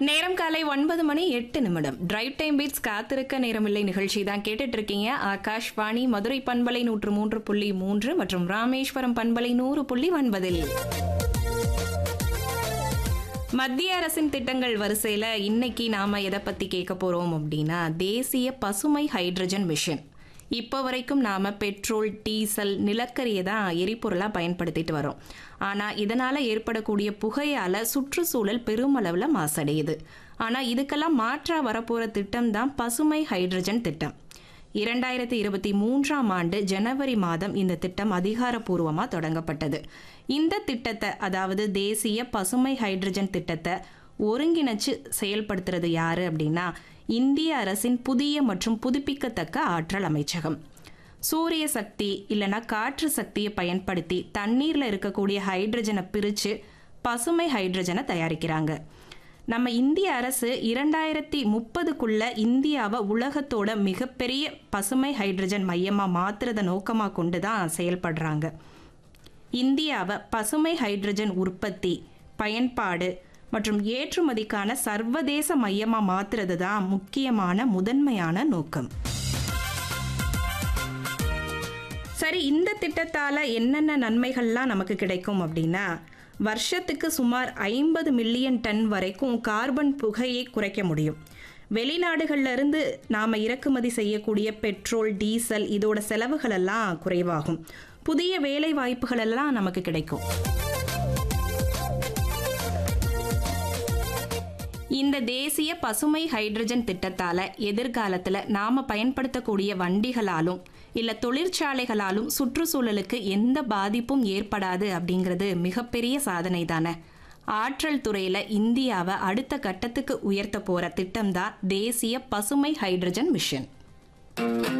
நேரம் காலை ஒன்பது மணி எட்டு நிமிடம் டிரைவ் டைம் பீட்ஸ் காத்திருக்க நேரமில்லை நிகழ்ச்சி தான் கேட்டுட்டு இருக்கீங்க ஆகாஷ்வாணி மதுரை பண்பலை நூற்று மூன்று புள்ளி மூன்று மற்றும் ராமேஸ்வரம் பண்பலை நூறு புள்ளி ஒன்பதில் மத்திய அரசின் திட்டங்கள் வரிசையில இன்னைக்கு நாம எதை பத்தி கேட்க போறோம் அப்படின்னா தேசிய பசுமை ஹைட்ரஜன் மிஷன் இப்போ வரைக்கும் நாம பெட்ரோல் டீசல் நிலக்கரியை தான் எரிபொருளா பயன்படுத்திட்டு வரோம் ஆனா இதனால ஏற்படக்கூடிய புகையால சுற்றுச்சூழல் பெருமளவுல மாசடையுது ஆனா இதுக்கெல்லாம் மாற்றா வரப்போற திட்டம் தான் பசுமை ஹைட்ரஜன் திட்டம் இரண்டாயிரத்தி இருபத்தி மூன்றாம் ஆண்டு ஜனவரி மாதம் இந்த திட்டம் அதிகாரப்பூர்வமாக தொடங்கப்பட்டது இந்த திட்டத்தை அதாவது தேசிய பசுமை ஹைட்ரஜன் திட்டத்தை ஒருங்கிணைச்சு செயல்படுத்துறது யாரு அப்படின்னா இந்திய அரசின் புதிய மற்றும் புதுப்பிக்கத்தக்க ஆற்றல் அமைச்சகம் சூரிய சக்தி இல்லைன்னா காற்று சக்தியை பயன்படுத்தி தண்ணீரில் இருக்கக்கூடிய ஹைட்ரஜனை பிரித்து பசுமை ஹைட்ரஜனை தயாரிக்கிறாங்க நம்ம இந்திய அரசு இரண்டாயிரத்தி முப்பதுக்குள்ள இந்தியாவை உலகத்தோட மிகப்பெரிய பசுமை ஹைட்ரஜன் மையமாக மாற்றுறத நோக்கமாக கொண்டு தான் செயல்படுறாங்க இந்தியாவை பசுமை ஹைட்ரஜன் உற்பத்தி பயன்பாடு மற்றும் ஏற்றுமதிக்கான சர்வதேச மையமாக மாற்றுறது தான் முக்கியமான முதன்மையான நோக்கம் சரி இந்த திட்டத்தால் என்னென்ன நன்மைகள்லாம் நமக்கு கிடைக்கும் அப்படின்னா வருஷத்துக்கு சுமார் ஐம்பது மில்லியன் டன் வரைக்கும் கார்பன் புகையை குறைக்க முடியும் வெளிநாடுகள்ல இருந்து நாம் இறக்குமதி செய்யக்கூடிய பெட்ரோல் டீசல் இதோட செலவுகள் எல்லாம் குறைவாகும் புதிய வேலை வாய்ப்புகள் எல்லாம் நமக்கு கிடைக்கும் இந்த தேசிய பசுமை ஹைட்ரஜன் திட்டத்தால எதிர்காலத்துல நாம பயன்படுத்தக்கூடிய வண்டிகளாலும் இல்ல தொழிற்சாலைகளாலும் சுற்றுச்சூழலுக்கு எந்த பாதிப்பும் ஏற்படாது அப்படிங்கிறது மிகப்பெரிய சாதனை தானே ஆற்றல் துறையில இந்தியாவை அடுத்த கட்டத்துக்கு உயர்த்த போற திட்டம் தான் தேசிய பசுமை ஹைட்ரஜன் மிஷன்